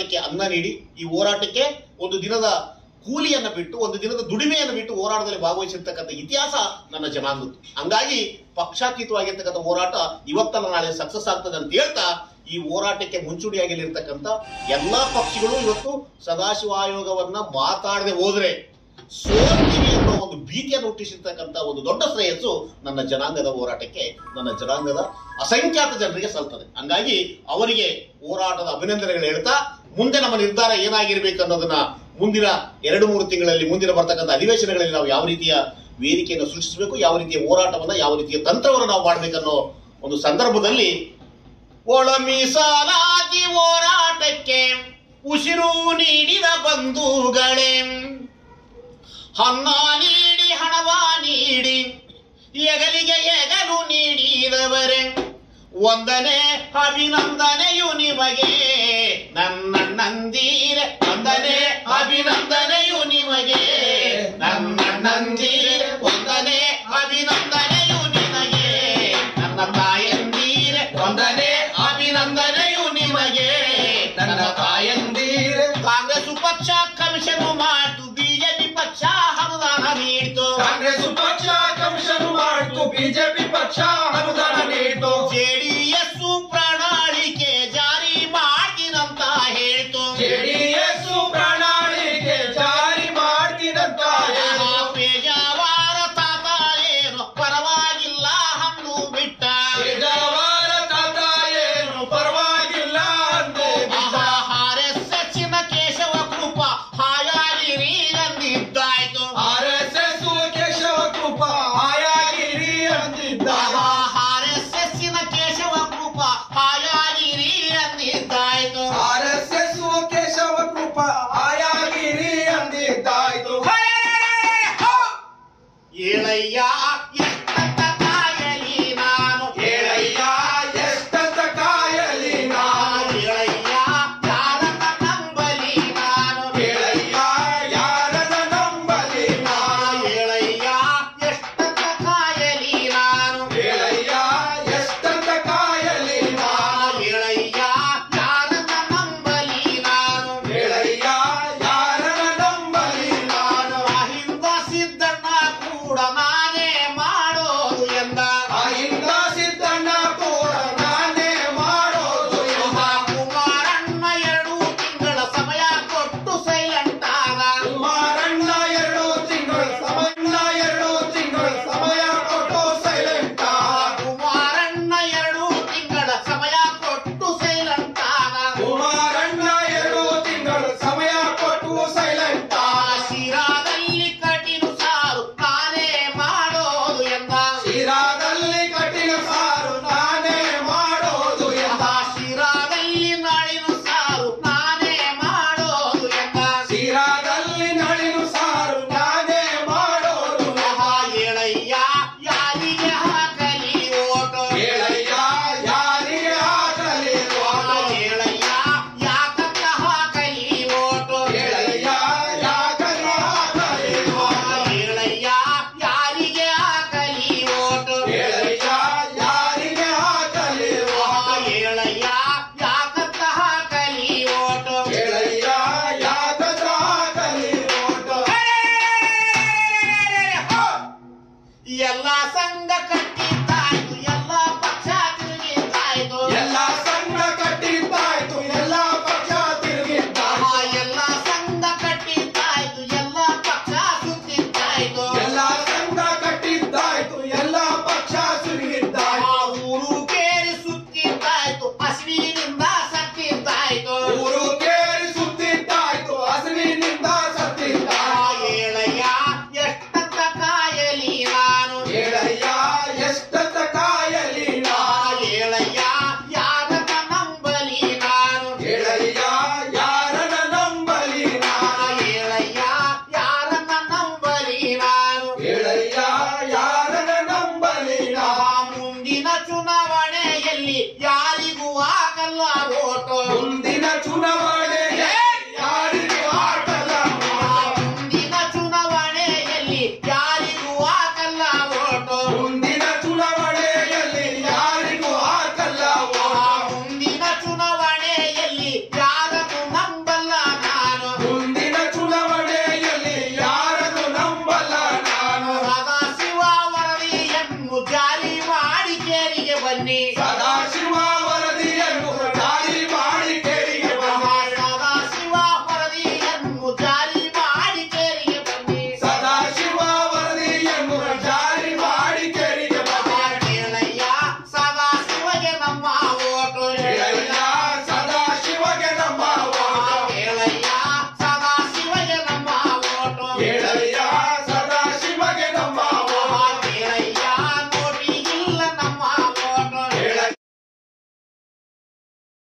ಹೋರಾಟಕ್ಕೆ ಅನ್ನ ನೀಡಿ ಈ ಹೋರಾಟಕ್ಕೆ ಒಂದು ದಿನದ ಕೂಲಿಯನ್ನ ಬಿಟ್ಟು ಒಂದು ದಿನದ ದುಡಿಮೆಯನ್ನು ಬಿಟ್ಟು ಹೋರಾಟದಲ್ಲಿ ಭಾಗವಹಿಸಿರ್ತಕ್ಕಂಥ ಇತಿಹಾಸ ನನ್ನ ಜನಾಂಗದ್ದು ಹಂಗಾಗಿ ಪಕ್ಷಾತೀತವಾಗಿರ್ತಕ್ಕಂಥ ಹೋರಾಟ ಇವತ್ತಲ್ಲ ನಾಳೆ ಸಕ್ಸಸ್ ಆಗ್ತದೆ ಅಂತ ಹೇಳ್ತಾ ಈ ಹೋರಾಟಕ್ಕೆ ಮುಂಚೂಣಿಯಾಗಿರ್ತಕ್ಕಂಥ ಎಲ್ಲಾ ಪಕ್ಷಿಗಳು ಇವತ್ತು ಸದಾಶಿವ ಆಯೋಗವನ್ನ ಮಾತಾಡದೆ ಹೋದ್ರೆ ಸೋಲ್ತೀವಿ ಅನ್ನೋ ಒಂದು ಭೀತಿಯನ್ನು ಹುಟ್ಟಿಸಿರ್ತಕ್ಕಂಥ ಒಂದು ದೊಡ್ಡ ಶ್ರೇಯಸ್ಸು ನನ್ನ ಜನಾಂಗದ ಹೋರಾಟಕ್ಕೆ ನನ್ನ ಜನಾಂಗದ ಅಸಂಖ್ಯಾತ ಜನರಿಗೆ ಸಲ್ತದೆ ಹಂಗಾಗಿ ಅವರಿಗೆ ಹೋರಾಟದ ಅಭಿನಂದನೆಗಳು ಹೇಳ್ತಾ ಮುಂದೆ ನಮ್ಮ ನಿರ್ಧಾರ ಏನಾಗಿರ್ಬೇಕು ಅನ್ನೋದನ್ನ ಮುಂದಿನ ಎರಡು ಮೂರು ತಿಂಗಳಲ್ಲಿ ಮುಂದಿನ ಬರ್ತಕ್ಕಂಥ ಅಧಿವೇಶನಗಳಲ್ಲಿ ನಾವು ಯಾವ ರೀತಿಯ ವೇದಿಕೆಯನ್ನು ಸೃಷ್ಟಿಸಬೇಕು ಯಾವ ರೀತಿಯ ಹೋರಾಟವನ್ನ ಯಾವ ರೀತಿಯ ತಂತ್ರವನ್ನು ನಾವು ಮಾಡ್ಬೇಕನ್ನೋ ಒಂದು ಸಂದರ್ಭದಲ್ಲಿ ಒಳ ಮೀಸಲಾತಿ ಹೋರಾಟಕ್ಕೆ ಉಸಿರು ನೀಡಿದ ಬಂಧುಗಳೇ ಅನ್ನ ನೀಡಿ ಹಣವ ನೀಡಿ ಎಗಲಿಗೆ ಎಗಲು ನೀಡಿದವರೇ ಒಂದನೇ ಅಭಿನಂದನೆಯು ನಿಮಗೆ ನನ್ನ ನಂದೀರ ಒಂದನೇ ಅಭಿನಂದನೆಯು ನಿಮಗೆ ನನ್ನ ನಂದೀರ ಒಂದನೇ ಅಭಿನಂದನೆಯು ನಿಮಗೆ ನನ್ನ ತಾಯಂದೀರ ಒಂದನೇ ಅಭಿನಂದನೆಯು ನಿಮಗೆ ನನ್ನ ತಾಯಂದೀರ ಕಾಂಗ್ರೆಸ್ ಪಕ್ಷ ಕಮಿಷನ್ ಮಾಡಿತು ಬಿಜೆಪಿ ಪಕ್ಷ ಅನುದಾನ ನೀಡಿತು ಕಾಂಗ್ರೆಸ್ ಪಕ್ಷ ಕಮಿಷನ್ ಮಾಡ್ತು ಬಿಜೆಪಿ ಪಕ್ಷ ಅನುದಾನ ನೀಡಿತು ಜೆಡಿಎಸ್ ಪ್ರಣಾಳಿಕೆ ಜಾರಿ ಮಾಡ್ತೀನಂತ ಹೇಳ್ತು ಜೆಡಿಎಸ್ ಪ್ರಣಾಳಿಕೆ ಜಾರಿ ಮಾಡ್ತೀನಂತ ಹೇಳಿತು. ಪೇಜಾವಾರ ತಾತಾರೇನು ಪರವಾಗಿಲ್ಲ ಹಣ್ಣು ಬಿಟ್ಟ ಬೇಜವಾರ ತಾತ ಏನು ಪರವಾಗಿಲ್ಲ ಅಂದೆ ಬಿಟ್ಟ. ಆರ್ ಎಸ್ ಎಸ್ಸಿನ ಕೇಶವ ಕೃಪ ಹಾಯಾಗಿರಿ ಅಂದಿದ್ದಾಯ್ತು R S S Keshava Krupa ಆಯಾಗಿರಿ ಅಂದಿದ್ದ ಆರ್ ಎಸ್ ಎಸ್ಸಿನ ಕೇಶವ ಕೃಪ ಹಾಯಾಗಿರಿ ಅಂದಿದ್ದಾಯ್ತು R S S Keshava Krupa ಆಯಾಗಿರಿ ಅಂದಿದ್ದಾಯ್ತು ಏಳಯ್ಯ